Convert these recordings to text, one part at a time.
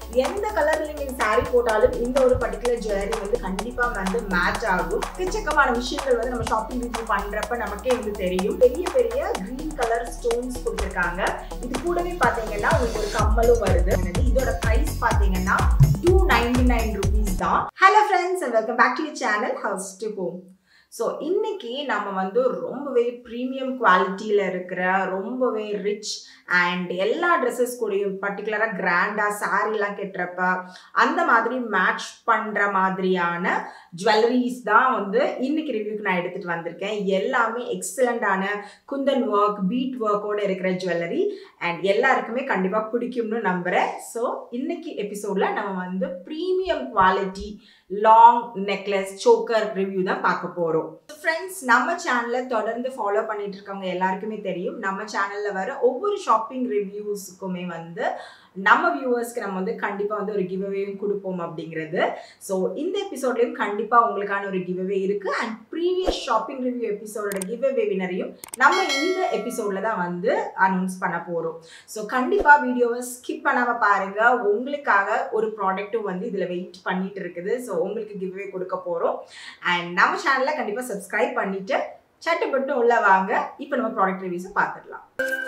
எந்த கலர்ல நீங்க saree போட்டாலும் இந்த ஒரு பர்டிகுலர் ஜுவல்லரி வந்து கண்டிப்பா வந்து மேட்ச் ஆகும் எக்கச்சக்கமான விஷயங்கள் வந்து நம்ம ஷாப்பிங் ரிவ்யூ பண்றப்ப நமக்கே வந்து தெரியும் பெரிய பெரிய கிரீன் கலர் ஸ்டோன்ஸ் கொடுத்துருக்காங்க இது கூடவே பாத்தீங்கன்னா உங்களுக்கு ஒரு கம்மலும் வருது இதோட பிரைஸ் பாத்தீங்கன்னா டூ நைன்டி நைன் ருபீஸ் தான் hello friends welcome back to your channel house to home so இன்னைக்கு நம்ம வந்து ரொம்பவே ப்ரீமியம் குவாலிட்டியில் இருக்கிற ரொம்பவே ரிச் அண்ட் எல்லா ட்ரெஸ்ஸஸ் கூடயும் பர்டிகுலராக கிராண்டாக சாரீலாம் கட்டுறப்ப அந்த மாதிரி மேட்ச் பண்ணுற மாதிரியான ஜுவல்லரிஸ் தான் வந்து இன்னைக்கு ரிவ்யூக்கு நான் எடுத்துகிட்டு வந்திருக்கேன் எல்லாமே எக்ஸலண்ட்டான குந்தன் ஒர்க் பீட் ஒர்க்கோட இருக்கிற ஜுவல்லரி அண்ட் எல்லாருக்குமே கண்டிப்பாக பிடிக்கும்னு நம்புகிறேன் ஸோ இன்னைக்கு எபிசோடில் நம்ம வந்து premium quality long necklace choker review தான் பார்க்க போகிறோம் ஃப்ரெண்ட்ஸ் நம்ம சேனலை தொடர்ந்து ஃபாலோ பண்ணிட்டு இருக்கவங்க எல்லாருக்குமே தெரியும் நம்ம சேனலில் வர ஒவ்வொரு ஷாப்பிங் ரிவ்யூஸுக்குமே வந்து நம்ம வியூவர்ஸ்க்கு நம்ம வந்து கண்டிப்பாக வந்து ஒரு கிவ்அவேயும் கொடுப்போம் அப்படிங்கிறது ஸோ இந்த எபிசோட்லேயும் கண்டிப்பாக உங்களுக்கான ஒரு கிவ்அவே இருக்குது அண்ட் ப்ரீவியஸ் ஷாப்பிங் ரிவ்யூ எபிசோடோட கிவ்அவே வினரையும் நம்ம இந்த எபிசோடில் தான் வந்து அனௌன்ஸ் பண்ண போகிறோம் ஸோ கண்டிப்பாக வீடியோவை ஸ்கிப் பண்ணாமல் பாருங்கள் உங்களுக்காக ஒரு ப்ராடக்ட்டும் வந்து இதில் வெயிட் பண்ணிட்டு இருக்குது ஸோ உங்களுக்கு கிவ்அவே கொடுக்க போகிறோம் அண்ட் நம்ம சேனலில் கண்டிப்பாக சப்ஸ்கிரைப் பண்ணிவிட்டு சட்டுப்பட்டு உள்ள வாங்க இப்போ நம்ம ப்ராடக்ட் ரிவ்யூஸை பார்த்துடலாம்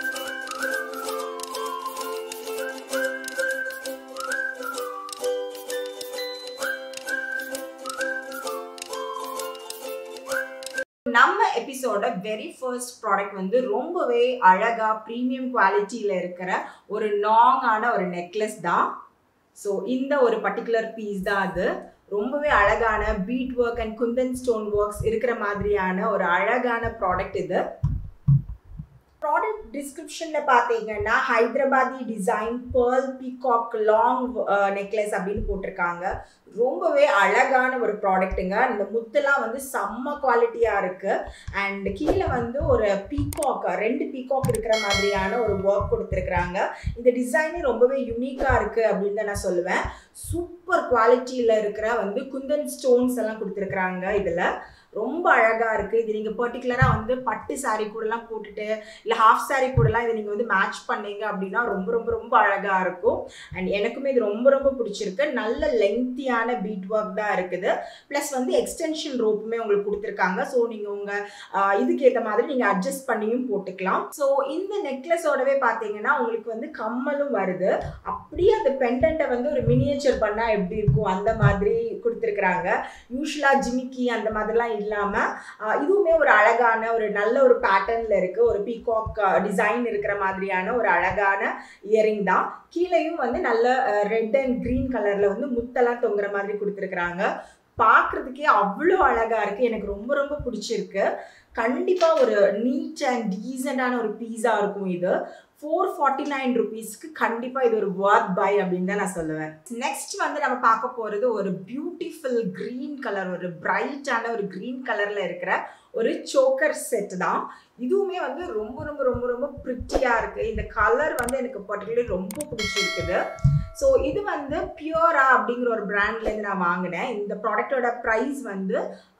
நம்ம எபிசோட வெரி ஃபர்ஸ்ட் ப்ராடக்ட் வந்து ரொம்பவே அழகா ப்ரீமியம் குவாலிட்டியில இருக்கிற ஒரு லாங்கான ஒரு நெக்லஸ் தான் ஸோ இந்த ஒரு பர்டிகுலர் பீஸ் தான் அது ரொம்பவே அழகான bead work and kundan stone works இருக்கிற மாதிரியான ஒரு அழகான ப்ராடக்ட் இது ப்ராடக்ட் டிஸ்கிரிப்ஷனில் பார்த்தீங்கன்னா Hyderabadi design pearl peacock long necklace அப்படின்னு போட்டிருக்காங்க ரொம்பவே அழகான ஒரு ப்ராடக்ட்டுங்க இந்த முத்தெல்லாம் வந்து செம்ம குவாலிட்டியாக இருக்குது அண்ட் கீழே வந்து ஒரு பீகாக் ரெண்டு பீகாக் இருக்கிற மாதிரியான ஒரு ஒர்க் கொடுத்துருக்குறாங்க இந்த டிசைனே ரொம்பவே யூனிக்காக இருக்குது அப்படின்னு தான் நான் சொல்லுவேன் சூப்பர் குவாலிட்டியில் இருக்கிற வந்து குந்தன் ஸ்டோன்ஸ் எல்லாம் கொடுத்துருக்குறாங்க இதில் ரொம்ப அழகாக இருக்குது இது நீங்கள் பர்டிகுலராக வந்து பட்டு சாரீ கூடலாம் போட்டுட்டு இல்லை ஹாஃப் சாரீ கூடலாம் இதை நீங்கள் வந்து மேட்ச் பண்ணீங்க அப்படின்னா ரொம்ப ரொம்ப ரொம்ப அழகாக இருக்கும் அண்ட் எனக்குமே இது ரொம்ப ரொம்ப பிடிச்சிருக்கு நல்ல லெங்க்த்தியான பீட் ஒர்க் தான் இருக்குது ப்ளஸ் வந்து எக்ஸ்டென்ஷன் ரோப்புமே உங்களுக்கு கொடுத்துருக்காங்க ஸோ நீங்கள் உங்கள் இதுக்கு ஏற்ற மாதிரி நீங்கள் அட்ஜஸ்ட் பண்ணியும் போட்டுக்கலாம் ஸோ இந்த நெக்லஸோடவே பார்த்தீங்கன்னா உங்களுக்கு வந்து கம்மலும் வருது அப்படியே அந்த பெண்டண்ட்டை வந்து ஒரு மினியேச்சர் பண்ணால் எப்படி இருக்கும் அந்த மாதிரி கொடுத்துருக்குறாங்க யூஸ்வலாக ஜிமிக்கி அந்த மாதிரிலாம் இல்லாமல் இதுவுமே ஒரு அழகான ஒரு நல்ல ஒரு பேட்டர்னில் இருக்குது ஒரு பீகாக் டிசைன் இருக்கிற மாதிரியான ஒரு அழகான இயரிங் தான் கீழேயும் வந்து நல்ல ரெட் அண்ட் க்ரீன் கலரில் வந்து முத்தெல்லாம் தொங்குற மாதிரி கொடுத்துருக்குறாங்க பார்க்குறதுக்கே அவ்வளோ அழகாக இருக்குது எனக்கு ரொம்ப ரொம்ப பிடிச்சிருக்கு கண்டிப்பாக ஒரு நீட் அண்ட் டீசெண்டான ஒரு பீஸாக இருக்கும் இது ஃபோர் ஃபார்ட்டி நைன் ருபீஸ்க்கு கண்டிப்பாக இது ஒரு ஒர்க் பை அப்படின்னு தான் நான் சொல்லுவேன் நெக்ஸ்ட் வந்து நம்ம பார்க்க போகிறது ஒரு பியூட்டிஃபுல் க்ரீன் கலர் ஒரு பிரைட்டான ஒரு க்ரீன் கலரில் இருக்கிற ஒரு சோக்கர் செட் தான் இதுவுமே வந்து ரொம்ப ரொம்ப ரொம்ப ரொம்ப ப்ரிட்டியாக இருக்குது இந்த கலர் வந்து எனக்கு பர்டிகுலர் ரொம்ப பிடிச்சிருக்குது ஸோ இது வந்து பியூரா அப்படிங்கிற ஒரு பிராண்ட்லேருந்து நான் வாங்கினேன் இந்த ப்ராடக்டோட ப்ரைஸ் வந்து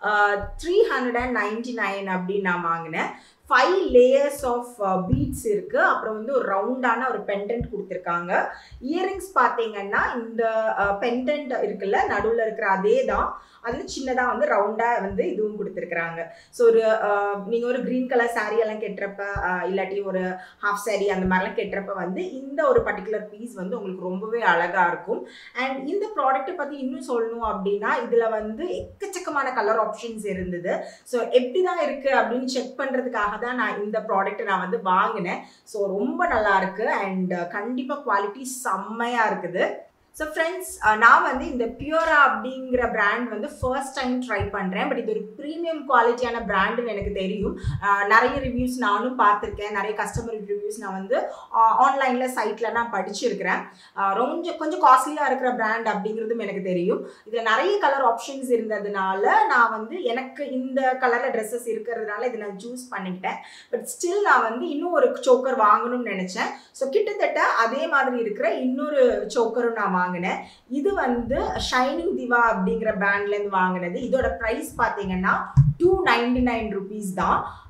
three hundred and ninety nine அப்படின்னு நான் வாங்கினேன் ஃபைவ் லேயர்ஸ் ஆஃப் பீட்ஸ் இருக்குது அப்புறம் வந்து ஒரு ரவுண்டான ஒரு பெண்டன்ட் கொடுத்துருக்காங்க இயரிங்ஸ் பார்த்தீங்கன்னா இந்த பெண்டன்ட் இருக்குல்ல நடுவில் இருக்கிற அதே தான் அதில் சின்னதாக வந்து ரவுண்டாக வந்து இதுவும் கொடுத்துருக்குறாங்க ஸோ ஒரு நீங்கள் ஒரு க்ரீன் கலர் சாரீ எல்லாம் கெட்டுறப்ப இல்லாட்டி ஒரு ஹாஃப் சாரீ அந்த மாதிரிலாம் கெட்டுறப்ப வந்து இந்த ஒரு பர்டிகுலர் பீஸ் வந்து உங்களுக்கு ரொம்பவே அழகாக இருக்கும் அண்ட் இந்த ப்ராடக்ட்டை பற்றி இன்னும் சொல்லணும் அப்படின்னா இதில் வந்து எக்கச்சக்கமான கலர் ஆப்ஷன்ஸ் இருந்தது ஸோ எப்படி தான் இருக்குது அப்படின்னு செக் பண்ணுறதுக்காக தான் நான் இந்த ப்ராடக்ட்டை நான் வந்து வாங்கினேன் ஸோ ரொம்ப நல்லா இருக்கு அண்ட் கண்டிப்பாக குவாலிட்டி செம்மையாக இருக்குது ஸோ ஃப்ரெண்ட்ஸ் நான் வந்து இந்த பியூரா அப்படிங்கிற பிராண்ட் வந்து ஃபர்ஸ்ட் டைம் ட்ரை பண்ணுறேன் பட் இது ஒரு ப்ரீமியம் குவாலிட்டியான பிராண்டுன்னு எனக்கு தெரியும் நிறைய ரிவ்யூஸ் நானும் பார்த்துருக்கேன் நிறைய கஸ்டமர் ரிவ்யூஸ் நான் வந்து ஆன்லைனில் சைட்டில் நான் படிச்சிருக்கிறேன் ரொம்ப கொஞ்சம் காஸ்ட்லியாக இருக்கிற பிராண்ட் அப்படிங்கிறதும் எனக்கு தெரியும் இதில் நிறைய கலர் ஆப்ஷன்ஸ் இருந்ததுனால நான் வந்து எனக்கு இந்த கலரில் ட்ரெஸ்ஸஸ் இருக்கிறதுனால இதை நான் சூஸ் பண்ணிக்கிட்டேன் பட் ஸ்டில் நான் வந்து இன்னும் ஒரு சோக்கர் வாங்கணும்னு நினச்சேன் ஸோ கிட்டத்தட்ட அதே மாதிரி இருக்கிற இன்னொரு சோக்கரும் நான் வாங்கினேன் இது வந்து ஷைனிங் திவா அப்படிங்கிற பிராண்ட்லேருந்து வாங்கினது இதோட ப்ரைஸ் பார்த்தீங்கன்னா டூ நைன்டி நைன் ருபீஸ் தான்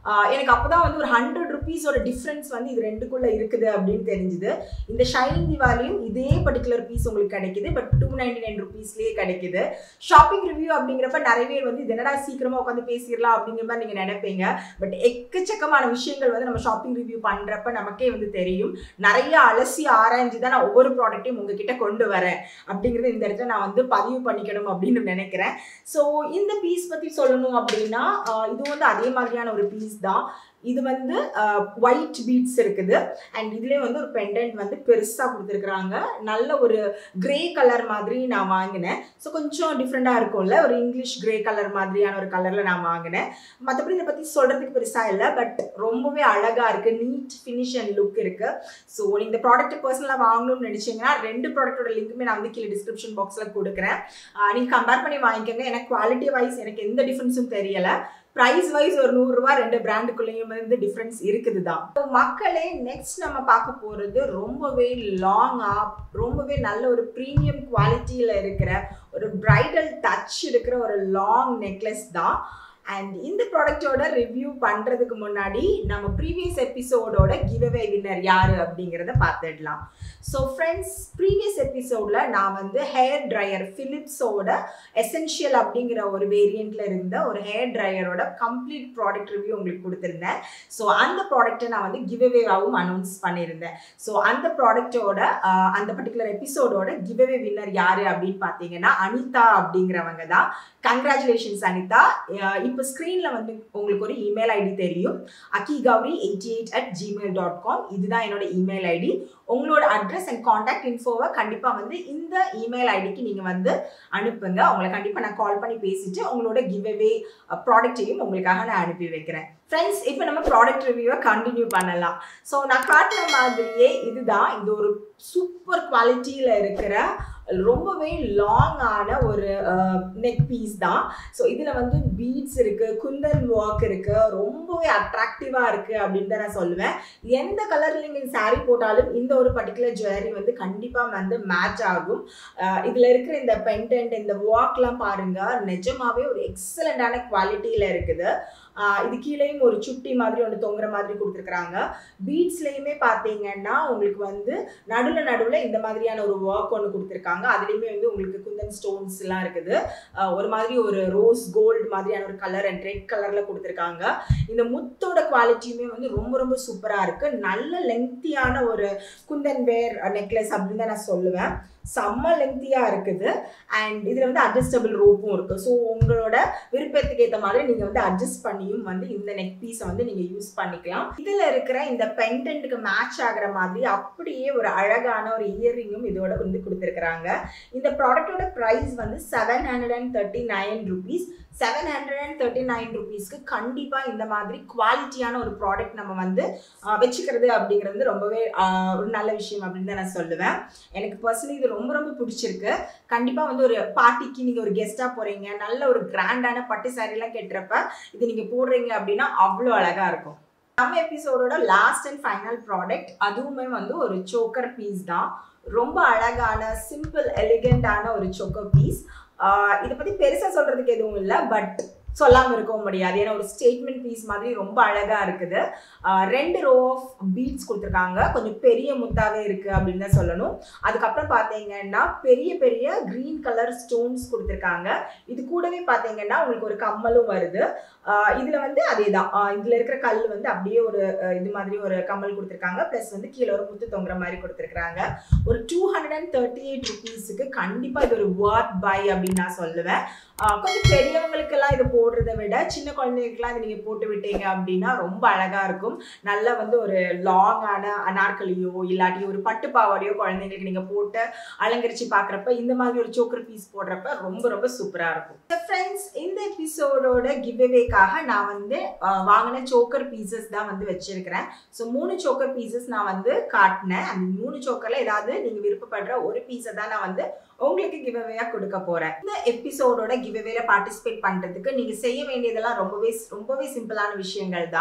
ஆஹ் எனக்கு அப்பதான் வந்து ஒரு ஹண்ட்ரட் ருபீஸோட டிஃப்ரென்ஸ் வந்து இது ரெண்டுக்குள்ள இருக்குது அப்படின்னு தெரிஞ்சுது இந்த ஷைனிங் திவாலியும் இதே பர்டிகுலர் பீஸ் உங்களுக்கு கிடைக்குது பட் டூ நைன்டி நைன் ருபீஸ்லேயே கிடைக்குது ஷாப்பிங் ரிவ்யூ அப்படிங்கிறப்ப நிறைய பேர் வந்து இது என்னடா சீக்கிரமா உட்காந்து பேசிடலாம் அப்படிங்கிற மாதிரி நீங்க நினைப்பீங்க பட் எக்கச்சக்கமான விஷயங்கள் வந்து நம்ம ஷாப்பிங் ரிவ்யூ பண்றப்ப நமக்கே வந்து தெரியும் நிறைய அலசி ஆராய்ஞ்சு தான் நான் ஒவ்வொரு ப்ராடக்ட்டையும் உங்ககிட்ட கொண்டு வரேன் அப்படிங்கறது இந்த இடத்துல நான் வந்து பதிவு பண்ணிக்கணும் அப்படின்னு நினைக்கிறேன் ஸோ இந்த பீஸ் பத்தி சொல்லணும் அப்படின்னா ஆஹ் இது வந்து அதே மாதிரியான ஒரு பீஸ் தான் இது வந்து ஒயிட் பீட்ஸ் இருக்குது அண்ட் இதுலேயே வந்து ஒரு பெண்டன்ட் வந்து பெருசாக கொடுத்துருக்குறாங்க நல்ல ஒரு கிரே கலர் மாதிரி நான் வாங்கினேன் ஸோ கொஞ்சம் டிஃப்ரெண்ட்டாக இருக்கும்ல ஒரு இங்கிலீஷ் கிரே கலர் மாதிரியான ஒரு கலரில் நான் வாங்கினேன் மற்றபடி இதை பற்றி சொல்கிறதுக்கு பெருசாக இல்லை பட் ரொம்பவே அழகாக இருக்குது நீட் ஃபினிஷ் அண்ட் லுக் இருக்குது ஸோ நீங்கள் இந்த ப்ராடக்ட் பர்சனலாக வாங்கணும்னு நினச்சிங்கன்னா ரெண்டு ப்ராடக்ட்டோட லிங்க்குமே நான் வந்து கீழே டிஸ்கிரிப்ஷன் பாக்ஸில் கொடுக்குறேன் நீங்கள் கம்பேர் பண்ணி வாங்கிக்கோங்க எனக்கு குவாலிட்டி வைஸ் எனக்கு எந்த டிஃப்ரென்ஸும் தெரியலை ப்ரைஸ் வைஸ் ஒரு நூறுரூவா ரெண்டு பிராண்டுக்குள்ளேயும் வந்து டிஃப்ரென்ஸ் இருக்குது தான் மக்களே நெக்ஸ்ட் நம்ம பார்க்க போகிறது ரொம்பவே லாங்காக ரொம்பவே நல்ல ஒரு ப்ரீமியம் குவாலிட்டியில் இருக்கிற ஒரு பிரைடல் டச் இருக்கிற ஒரு லாங் நெக்லஸ் தான் அண்ட் இந்த ப்ராடக்டோட ரிவ்யூ பண்ணுறதுக்கு முன்னாடி நம்ம ப்ரீவியஸ் எபிசோடோட கிவ்அவே வின்னர் யார் அப்படிங்கிறத பார்த்துடலாம் ஸோ ஃப்ரெண்ட்ஸ் ப்ரீவியஸ் எபிசோடில் நான் வந்து ஹேர் ட்ரையர் ஃபிலிப்ஸோட எசென்ஷியல் அப்படிங்கிற ஒரு வேரியண்ட்டில் இருந்த ஒரு ஹேர் ட்ரையரோட கம்ப்ளீட் ப்ராடக்ட் ரிவ்யூ உங்களுக்கு கொடுத்துருந்தேன் ஸோ அந்த ப்ராடக்ட்டை நான் வந்து கிவ்அவேவாகவும் அனௌன்ஸ் பண்ணியிருந்தேன் ஸோ அந்த ப்ராடக்டோட அந்த பர்டிகுலர் எபிசோடோட கிவ்அவே வின்னர் யார் அப்படின்னு பார்த்தீங்கன்னா அனிதா அப்படிங்கிறவங்க தான் கங்க்ராச்சுலேஷன்ஸ் அனிதா இப்போ ஸ்க்ரீனில் வந்து உங்களுக்கு ஒரு இமெயில் ஐடி தெரியும் Akki Gowri eighty eight at Gmail dot com இதுதான் என்னோட இமெயில் ஐடி உங்களோட அட்ரஸ் அண்ட் காண்டாக்ட் இன்ஃபோவை கண்டிப்பாக வந்து இந்த இமெயில் ஐடிக்கு நீங்கள் வந்து அனுப்புங்க உங்களை கண்டிப்பாக நான் கால் பண்ணி பேசிட்டு உங்களோட கிவ் அவே ப்ராடக்ட்டையும் உங்களுக்காக நான் அனுப்பி வைக்கிறேன் ஃப்ரெண்ட்ஸ் இப்போ நம்ம ப்ராடக்ட் ரிவ்யூவை கண்டினியூ பண்ணலாம் ஸோ நான் காட்டின மாதிரியே இதுதான் இது ஒரு சூப்பர் குவாலிட்டியில் இருக்கிற ரொம்பவே லாங்கான ஒரு நெக் பீஸ் தான் ஸோ இதில் வந்து பீட்ஸ் இருக்குது குந்தன் ஒர்க் இருக்குது ரொம்பவே அட்ராக்டிவாக இருக்குது அப்படின்னு தான் நான் சொல்லுவேன் எந்த கலரில் நீங்கள் சாரீ போட்டாலும் இந்த ஒரு பர்டிகுலர் ஜுவல்லரி வந்து கண்டிப்பாக வந்து மேட்ச் ஆகும் இதில் இருக்கிற இந்த பெண்டன்ட் இந்த ஒர்க்லாம் பாருங்கள் நிஜமாவே ஒரு எக்ஸலண்டான குவாலிட்டியில் இருக்குது இது கீழேயும் ஒரு சுட்டி மாதிரி ஒன்று தொங்குற மாதிரி கொடுத்துருக்குறாங்க பீட்ஸ்லேயுமே பார்த்தீங்கன்னா உங்களுக்கு வந்து நடுவில் நடுவில் இந்த மாதிரியான ஒரு ஒர்க் ஒன்று கொடுத்துருக்காங்க அதுலேயுமே வந்து உங்களுக்கு குந்தன் ஸ்டோன்ஸ் எல்லாம் இருக்குது ஒரு மாதிரி ஒரு ரோஸ் கோல்டு மாதிரியான ஒரு கலர் அண்ட் ரெட் கலரில் கொடுத்துருக்காங்க இந்த முத்தோட குவாலிட்டியுமே வந்து ரொம்ப ரொம்ப சூப்பராக இருக்குது நல்ல லெங்க்தியான ஒரு குந்தன் வேர் நெக்லஸ் அப்படின்னு தான் நான் சொல்லுவேன் செம்ம லெங்க்தியாக இருக்குது அண்ட் இதில் வந்து அட்ஜஸ்டபிள் ரோப்பும் இருக்குது ஸோ உங்களோட விருப்பத்துக்கு ஏற்ற மாதிரி நீங்கள் வந்து அட்ஜஸ்ட் பண்ணியும் வந்து இந்த நெக் பீஸை வந்து நீங்கள் யூஸ் பண்ணிக்கலாம் இதில் இருக்கிற இந்த பெண்டன்ட்டுக்கு மேட்ச் ஆகிற மாதிரி அப்படியே ஒரு அழகான ஒரு இயர்ரிங்கும் இதோட வந்து கொடுத்துருக்குறாங்க இந்த ப்ராடக்டோட ப்ரைஸ் வந்து seven hundred and thirty nine rupees seven hundred and thirty nine ருபீஸ்க்கு கண்டிப்பாக இந்த மாதிரி குவாலிட்டியான ஒரு ப்ராடக்ட் நம்ம வந்து வச்சுக்கிறது அப்படிங்கிறது வந்து ரொம்பவே ஒரு நல்ல விஷயம் அப்படின்னு தான் நான் சொல்லுவேன் எனக்கு பர்சனலி இது ரொம்ப ரொம்ப பிடிச்சிருக்கு கண்டிப்பாக வந்து ஒரு பார்ட்டிக்கு நீங்கள் ஒரு கெஸ்ட்டாக போகிறீங்க நல்ல ஒரு கிராண்டான பட்டு சாரீலாம் கட்டுறப்ப இது நீங்கள் போடுறீங்க அப்படின்னா அவ்வளோ அழகாக இருக்கும் நம்ம எபிசோடோட லாஸ்ட் அண்ட் ஃபைனல் ப்ராடக்ட் அதுவுமே வந்து ஒரு சோக்கர் பீஸ் தான் ரொம்ப அழகான சிம்பிள் எலிகண்டான ஒரு சோக்கர் பீஸ் இதை பற்றி பெருசாக சொல்கிறதுக்கு எதுவும் இல்லை பட் சொல்லாமல் இருக்கவும் முடியாது ஏன்னா ஒரு ஸ்டேட்மெண்ட் பீஸ் மாதிரி ரொம்ப அழகாக இருக்குது ரெண்டு ரோ ஆஃப் பீட்ஸ் கொடுத்துருக்காங்க கொஞ்சம் பெரிய முத்தாவே இருக்குது அப்படின்னு தான் சொல்லணும் அதுக்கப்புறம் பார்த்தீங்கன்னா பெரிய பெரிய க்ரீன் கலர் ஸ்டோன்ஸ் கொடுத்துருக்காங்க இது கூடவே பார்த்தீங்கன்னா உங்களுக்கு ஒரு கம்மலும் வருது இதில் வந்து அதே தான் இதில் இருக்கிற கல் வந்து அப்படியே ஒரு இது மாதிரி ஒரு கம்மல் கொடுத்துருக்காங்க ப்ளஸ் வந்து கீழே ஒரு முத்து தொங்குற மாதிரி கொடுத்துருக்காங்க ஒரு two hundred and thirty eight ருபீஸுக்கு கண்டிப்பாக இது ஒரு ஒர்த் பை அப்படின்னு நான் சொல்லுவேன் கொஞ்சம் பெரியவங்களுக்கெல்லாம் இது போடுறதை விட சின்ன குழந்தைங்களுக்குலாம் இதை நீங்கள் போட்டு விட்டீங்க அப்படின்னா ரொம்ப அழகாக இருக்கும் நல்லா வந்து ஒரு லாங்கான அனார்கலியோ இல்லாட்டி ஒரு பட்டு பாவாடையோ குழந்தைங்களுக்கு நீங்கள் போட்டு அலங்கரித்து பார்க்குறப்ப இந்த மாதிரி ஒரு சோக்கர் பீஸ் போடுறப்ப ரொம்ப ரொம்ப சூப்பராக இருக்கும் ஃப்ரெண்ட்ஸ் இந்த எபிசோடோட கிவ்அவேக்காக நான் வந்து வாங்கின சோக்கர் பீசஸ் தான் வந்து வச்சிருக்கிறேன் ஸோ மூணு சோக்கர் பீசஸ் நான் வந்து காட்டினேன் அந்த மூணு சோக்கரில் ஏதாவது நீங்கள் விருப்பப்படுற ஒரு பீஸை தான் நான் வந்து உங்களுக்கு கிவ்அவேயாக கொடுக்க போகிறேன் இந்த எபிசோடோட கிவ்அவேல பார்ட்டிசிபேட் பண்ணுறதுக்கு நீங்கள் செய்ய வேண்டியதெல்லாம் ரொம்பவே ரொம்பவே சிம்பிளான விஷயங்கள் தான்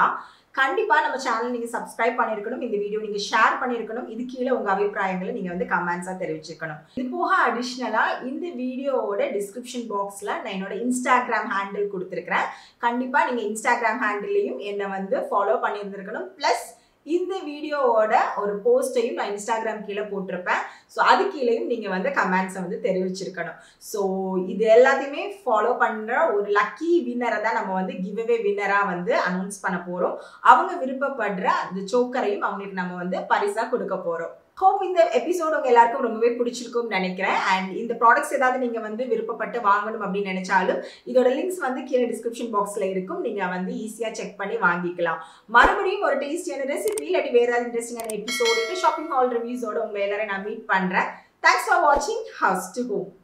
கண்டிப்பா நம்ம சேனல் நீங்க சப்ஸ்கிரைப் பண்ணிருக்கணும் இந்த வீடியோ நீங்க ஷேர் பண்ணிருக்கணும் இது கீழே உங்க அபிப்பிராயங்களை நீங்க வந்து கமெண்ட்ஸா தெரிவிச்சிருக்கணும் இது போக அடிஷ்னலா இந்த வீடியோவோட டிஸ்கிரிப்ஷன் பாக்ஸ்ல நான் என்னோட இன்ஸ்டாகிராம் ஹேண்டில் கொடுத்துருக்கிறேன் கண்டிப்பா நீங்க இன்ஸ்டாகிராம் ஹேண்டிலையும் என்னை வந்து ஃபாலோ பண்ணியிருந்திருக்கணும் ப்ளஸ் இந்த வீடியோவோட ஒரு போஸ்ட்டையும் நான் இன்ஸ்டாகிராம் கீழே போட்டிருப்பேன் ஸோ அது கீழேயும் நீங்கள் வந்து கமெண்ட்ஸை வந்து தெரிவிச்சிருக்கணும் ஸோ இது எல்லாத்தையுமே ஃபாலோ பண்ணுற ஒரு லக்கி வின்னரை தான் நம்ம வந்து கிவ்அவே வின்னராக வந்து அனௌன்ஸ் பண்ண போகிறோம் அவங்க விருப்பப்படுற அந்த சோக்கரையும் அவங்களுக்கு நம்ம வந்து பரிசாக கொடுக்க போகிறோம் ஹோப் இந்த எபிசோட் உங்க எல்லாருக்கும் ரொம்பவே பிடிச்சிருக்கும்னு நினைக்கிறேன் அண்ட் இந்த ப்ராடக்ட்ஸ் ஏதாவது நீங்க வந்து விருப்பப்பட்டு வாங்கணும் அப்படின்னு நினைச்சாலும் இதோட லிங்க்ஸ் வந்து கீழே டிஸ்கிரிப்ஷன் பாக்ஸ்ல இருக்கும் நீங்க வந்து ஈஸியா செக் பண்ணி வாங்கிக்கலாம் மறுபடியும் ஒரு டேஸ்டியான ரெசிபி இல்லாட்டி வேற ஏதாவது இன்ட்ரெஸ்டிங்கான எபிசோடு ஷாப்பிங் ஹால் ரிவ்யூஸோட உங்க எல்லாரையும் நான் மீட் பண்றேன் தேங்க்ஸ் ஃபார் வாட்சிங் ஹவுஸ் டு ஹோம்